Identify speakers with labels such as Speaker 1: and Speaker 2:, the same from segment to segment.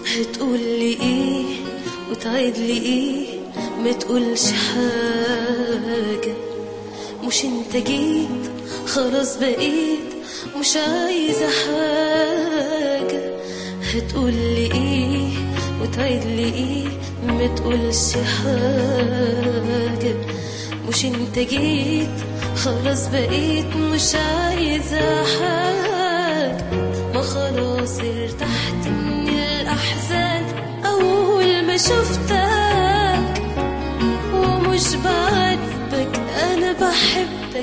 Speaker 1: هتقول لي ايه وتعيد لي ايه ما تقولش حاجة مش انت جيت خلاص بقيت مش عايزة حاجة هتقول لي ايه وتعيد لي ايه ما تقولش حاجة مش انت جيت خلاص بقيت مش عايزة حاجة ما خلاص ارتحت من الأحزان أول ما شفتك ومش بعاتبك أنا بحبك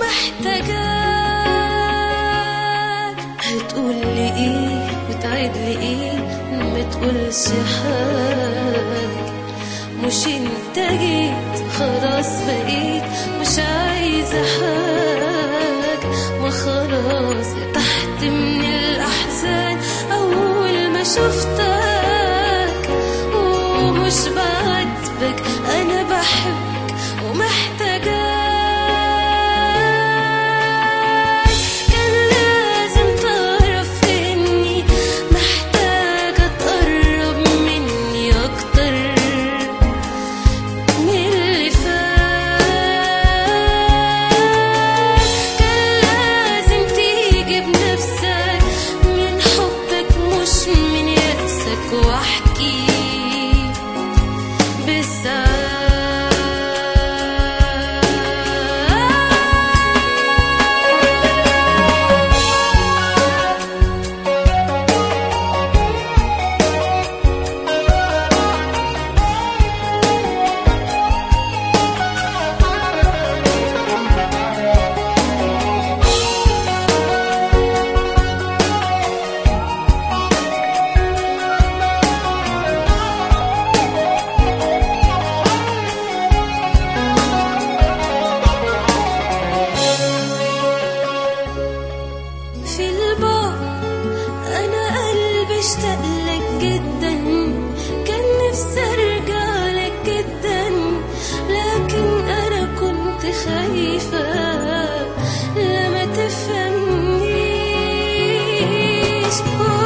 Speaker 1: ومحتاجاك هتقول لي إيه وتعيد لي إيه ما تقولش حاجة مش انت جيت خلاص بقيت مش عايزة حاجة ما خلاص تحت من الأحزان أول ما شفتك ومش بعاتبك أنا بحبك ومحتاجاك كان لازم تعرف إني محتاجة تقرب مني أكتر من اللي فات كان لازم تيجي بنفسك من حبك مش من يأسك واحكي بالساعات في البعد انا قلبي اشتاق لك جدا كان نفسي ارجع لك جدا لكن انا كنت خايفة لما تفهمنيش